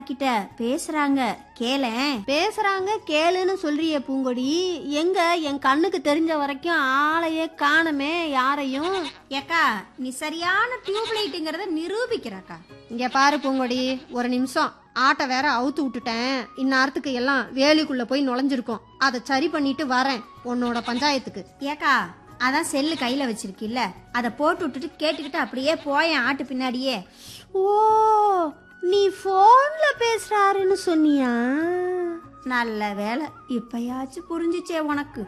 கிட்ட பேசுறாங்க கேளேன் பேசுறாங்க கேளுன்னு சொல்றியே பூங்கொடி எங்க என் கண்ணுக்கு தெரிஞ்ச வரைக்கும் ஆளையே காணமே யாரையும் ஏக்கா நீ சரியான டியூப் லைட்டுங்கிறத நிரூபிக்கிறக்கா இங்க பாரு பூங்கொடி ஒரு நிமிஷம் ஆட்டை வேற அவுத்து விட்டுட்டேன் இந்நேரத்துக்கு எல்லாம் வேலிக்குள்ள போய் நுழைஞ்சிருக்கோம் அதை சரி பண்ணிட்டு வரேன் உன்னோட பஞ்சாயத்துக்கு ஏக்கா அதான் செல்லு கையில வச்சிருக்கில்ல அதை போட்டு விட்டுட்டு கேட்டுக்கிட்டு அப்படியே போயேன் ஆட்டு பின்னாடியே ஓ நீ போன்ல பேசுறாருன்னு சொன்னியா நல்ல வேலை இப்பயாச்சும் புரிஞ்சுச்சே உனக்கு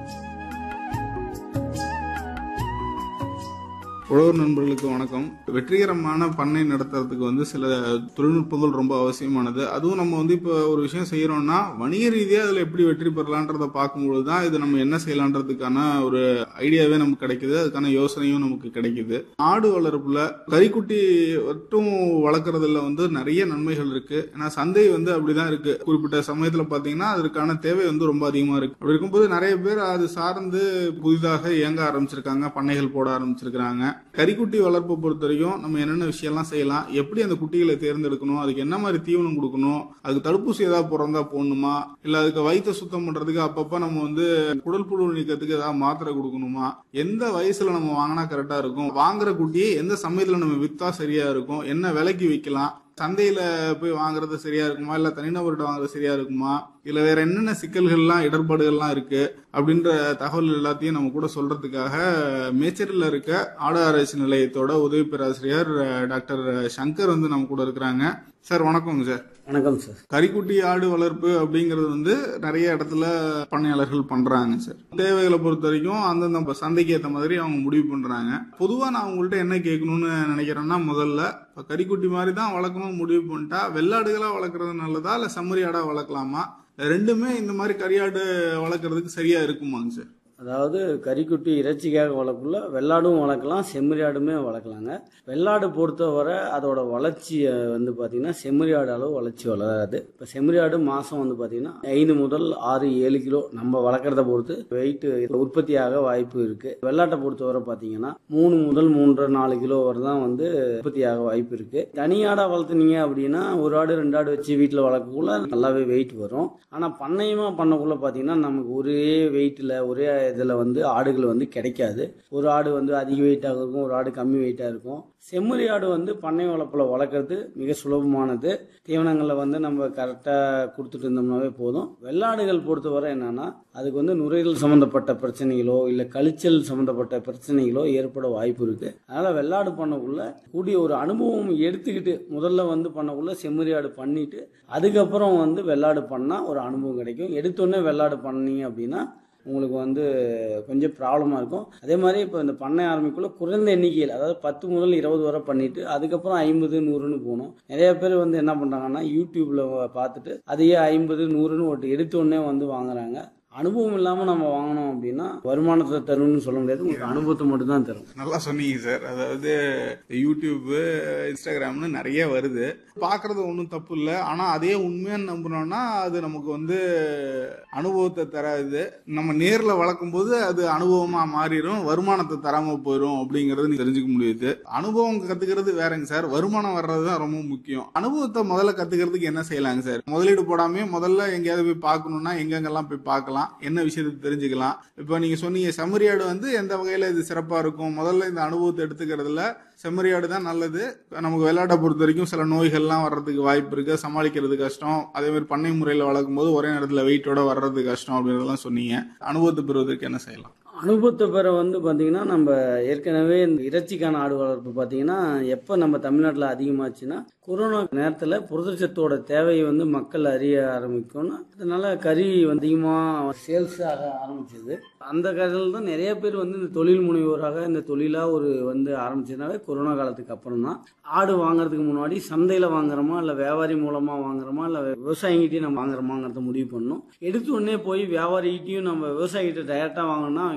உழவர் நண்பர்களுக்கு வணக்கம் வெற்றிகரமான பண்ணை நடத்துறதுக்கு வந்து சில தொழில்நுட்பங்கள் ரொம்ப அவசியமானது அதுவும் நம்ம வந்து இப்போ ஒரு விஷயம் செய்யறோம்னா வணிக ரீதியாக அதில் எப்படி வெற்றி பெறலான்றதை பார்க்கும்பொழுது தான் இது நம்ம என்ன செய்யலான்றதுக்கான ஒரு ஐடியாவே நமக்கு கிடைக்குது அதுக்கான யோசனையும் நமக்கு கிடைக்குது ஆடு வளர்ப்புல கறிக்குட்டி மட்டும் வளர்க்குறதுல வந்து நிறைய நன்மைகள் இருக்கு ஏன்னா சந்தை வந்து அப்படிதான் இருக்கு குறிப்பிட்ட சமயத்தில் பார்த்தீங்கன்னா அதற்கான தேவை வந்து ரொம்ப அதிகமாக இருக்கு அப்படி இருக்கும்போது நிறைய பேர் அது சார்ந்து புதிதாக இயங்க ஆரம்பிச்சிருக்காங்க பண்ணைகள் போட ஆரம்பிச்சிருக்காங்க கறிக்குட்டி வளர்ப்பை பொறுத்த வரைக்கும் நம்ம என்னென்ன விஷயம்லாம் செய்யலாம் எப்படி அந்த குட்டிகளை தேர்ந்தெடுக்கணும் அதுக்கு என்ன மாதிரி தீவனம் கொடுக்கணும் அதுக்கு தடுப்பூசி ஏதாவது பிறந்தா போடணுமா இல்ல அதுக்கு வயிற்ற சுத்தம் பண்றதுக்கு அப்பப்ப நம்ம வந்து குடல் புழு நீக்கத்துக்கு ஏதாவது மாத்திரை கொடுக்கணுமா எந்த வயசுல நம்ம வாங்கினா கரெக்டா இருக்கும் வாங்குற குட்டியை எந்த சமயத்துல நம்ம வித்தா சரியா இருக்கும் என்ன விலைக்கு விற்கலாம் சந்தையில போய் வாங்குறது சரியா இருக்குமா இல்ல தனிநபர்கிட்ட வாங்குறது சரியா இருக்குமா இல்ல வேற என்னென்ன சிக்கல்கள்லாம் இடர்பாடுகள்லாம் இருக்கு அப்படின்ற தகவல் எல்லாத்தையும் நம்ம கூட சொல்றதுக்காக மேச்சரில் இருக்க ஆடு ஆராய்ச்சி நிலையத்தோட உதவி பேராசிரியர் அஹ், டாக்டர் சங்கர் வந்து நம்ம கூட இருக்கிறாங்க சார் வணக்கங்க சார் வணக்கம் சார் கறிக்குட்டி ஆடு வளர்ப்பு அப்படிங்கிறது வந்து நிறைய இடத்துல பண்ணையாளர்கள் பண்றாங்க சார் தேவைகளை பொறுத்த வரைக்கும் அந்தந்த ப- சந்தைக்கு ஏற்ற மாதிரி அவங்க முடிவு பண்றாங்க பொதுவா நான் உங்கள்கிட்ட என்ன கேட்கணும்னு நினைக்கிறேன்னா முதல்ல இப்போ கறிக்குட்டி மாதிரி தான் வளர்க்கணும் முடிவு பண்ணிட்டா வெள்ளாடுகளா வளர்க்குறது நல்லதா இல்லை செம்மறி ஆடா வளர்க்கலாமா ரெண்டுமே இந்த மாதிரி கறியாடு வளர்க்குறதுக்கு சரியா இருக்குமாங்க சார் அதாவது கறிக்குட்டி இறைச்சிக்காக வளர்க்கல வெள்ளாடும் வளர்க்கலாம் செம்மறி ஆடுமே வளர்க்கலாங்க வெள்ளாடு பொறுத்தவரை அதோட வளர்ச்சியை வந்து பார்த்தீங்கன்னா செம்மறி ஆடு அளவு வளர்ச்சி வளராது இப்போ செம்மறி ஆடு மாதம் வந்து பார்த்தீங்கன்னா ஐந்து முதல் ஆறு ஏழு கிலோ நம்ம வளர்க்குறத பொறுத்து வெயிட் உற்பத்தியாக வாய்ப்பு இருக்கு வெள்ளாட்டை பொறுத்தவரை பார்த்தீங்கன்னா மூணு முதல் மூன்றரை நாலு கிலோ வரை தான் வந்து உற்பத்தியாக வாய்ப்பு இருக்கு தனி ஆடா வளர்த்துனீங்க அப்படின்னா ஒரு ஆடு ரெண்டு ஆடு வச்சு வீட்டில் வளர்க்கக்குள்ள நல்லாவே வெயிட் வரும் ஆனால் பண்ணையமாக பண்ணக்குள்ள பார்த்தீங்கன்னா நமக்கு ஒரே வெயிட்டில் ஒரே இதில் வந்து ஆடுகள் வந்து கிடைக்காது ஒரு ஆடு வந்து அதிக வெயிட்டாக இருக்கும் ஒரு ஆடு கம்மி வெயிட்டாக இருக்கும் செம்மறி ஆடு வந்து பண்ணை வளர்ப்பில் வளர்க்குறது மிக சுலபமானது தீவனங்களை வந்து நம்ம கரெக்டாக கொடுத்துட்டு இருந்தோம்னாவே போதும் வெள்ளாடுகள் பொறுத்தவரை என்னன்னா அதுக்கு வந்து நுரையீரல் சம்மந்தப்பட்ட பிரச்சனைகளோ இல்லை கழிச்சல் சம்மந்தப்பட்ட பிரச்சனைகளோ ஏற்பட வாய்ப்பு இருக்கு அதனால வெள்ளாடு பண்ணக்குள்ள கூடிய ஒரு அனுபவம் எடுத்துக்கிட்டு முதல்ல வந்து பண்ணக்குள்ள செம்மறி ஆடு பண்ணிட்டு அதுக்கப்புறம் வந்து வெள்ளாடு பண்ணால் ஒரு அனுபவம் கிடைக்கும் எடுத்தோடனே வெள்ளாடு பண்ணீங்க அப்படின்னா உங்களுக்கு வந்து கொஞ்சம் ப்ராப்ளமாக இருக்கும் அதே மாதிரி இப்போ இந்த பண்ணை ஆரம்பிக்குள்ள குறைந்த எண்ணிக்கையில் அதாவது பத்து முதல் இருபது வரை பண்ணிட்டு அதுக்கப்புறம் ஐம்பது நூறுன்னு போகணும் நிறைய பேர் வந்து என்ன பண்ணுறாங்கன்னா யூடியூப்ல பார்த்துட்டு அதையே ஐம்பது நூறுன்னு ஒரு எடுத்த உடனே வந்து வாங்குறாங்க அனுபவம் இல்லாமல் நம்ம வாங்கினோம் அப்படின்னா வருமானத்தை தரும்னு சொல்ல முடியாது உங்களுக்கு அனுபவத்தை மட்டும் தான் தரும் நல்லா சொன்னீங்க சார் அதாவது யூடியூப் இன்ஸ்டாகிராம்னு நிறைய வருது பார்க்கறது ஒன்றும் தப்பு இல்லை ஆனால் அதே உண்மையான நம்புனோம்னா அது நமக்கு வந்து அனுபவத்தை தராது நம்ம நேரில் வளர்க்கும் போது அது அனுபவமாக மாறிடும் வருமானத்தை தராமல் போயிடும் அப்படிங்கிறது நீ தெரிஞ்சுக்க முடியுது அனுபவம் கற்றுக்கிறது வேறங்க சார் வருமானம் வர்றது தான் ரொம்ப முக்கியம் அனுபவத்தை முதல்ல கற்றுக்கிறதுக்கு என்ன செய்யலாங்க சார் முதலீடு போடாமே முதல்ல எங்கேயாவது போய் பார்க்கணும்னா எங்கெங்கெல்லாம் போய் பார்க்கலாம் என்ன விஷயத்தை தெரிஞ்சுக்கலாம் இப்போ நீங்கள் சொன்னீங்க செம்மறியாடு வந்து எந்த வகையில் இது சிறப்பாக இருக்கும் முதல்ல இந்த அனுபவத்தை எடுத்துக்கிறதுல செம்மறியாடு தான் நல்லது நமக்கு வெள்ளாட்டை பொறுத்த வரைக்கும் சில நோய்கள்லாம் வர்றதுக்கு வாய்ப்பு இருக்கு சமாளிக்கிறது கஷ்டம் அதே மாதிரி பண்ணை முறையில் வளர்க்கும் போது ஒரே நேரத்தில் வெயிட்டோட வர்றது கஷ்டம் அப்படின்றதெல்லாம் சொன்னீங்க அனுபவத்தை பெறுவதற்கு என்ன செய்யலாம் அனுபவத்தை பெற வந்து பார்த்தீங்கன்னா நம்ம ஏற்கனவே இந்த இறைச்சிக்கான ஆடு வளர்ப்பு பார்த்தீங்கன்னா எப்போ நம்ம தமிழ்நாட்டில் அதிகமாச்சுன்னா கொரோனா நேரத்தில் புரதச்சத்தோட தேவையை வந்து மக்கள் அறிய ஆரம்பிக்கும்னு அதனால கறி வந்து அதிகமாக சேல்ஸ் ஆக ஆரம்பிச்சது அந்த காலத்தில் தான் நிறைய பேர் வந்து இந்த தொழில் முனைவோராக இந்த தொழிலாக ஒரு வந்து ஆரம்பிச்சதுனாவே கொரோனா காலத்துக்கு அப்புறம் தான் ஆடு வாங்குறதுக்கு முன்னாடி சந்தையில் வாங்குறோமா இல்லை வியாபாரி மூலமாக வாங்குறோமா இல்லை விவசாயிகிட்டையும் நம்ம வாங்குறோமாங்கிறத முடிவு பண்ணணும் எடுத்த உடனே போய் வியாபாரிகிட்டையும் நம்ம விவசாயிகிட்ட டைரெக்டாக வாங்கினா அவங்க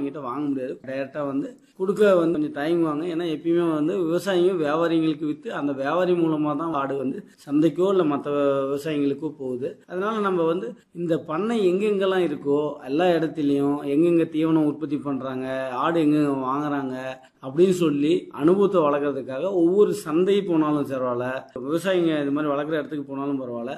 அவங்ககிட்ட வாங்க முடியாது டைரெக்டாக வந்து கொடுக்க வந்து கொஞ்சம் டைம் வாங்க ஏன்னா எப்பயுமே வந்து விவசாயிங்க வியாபாரிங்களுக்கு விற்று அந்த வியாபாரி மூலமாக தான் ஆடு வந்து சந்தைக்கோ இல்லை மற்ற விவசாயிங்களுக்கோ போகுது அதனால நம்ம வந்து இந்த பண்ணை எங்கெங்கெல்லாம் இருக்கோ எல்லா இடத்துலையும் எங்கெங்க தீவனம் உற்பத்தி பண்ணுறாங்க ஆடு எங்கெங்க வாங்குறாங்க அப்படின்னு சொல்லி அனுபவத்தை வளர்க்குறதுக்காக ஒவ்வொரு சந்தை போனாலும் பரவாயில்ல விவசாயிங்க இது மாதிரி வளர்க்குற இடத்துக்கு போனாலும் பரவாயில்ல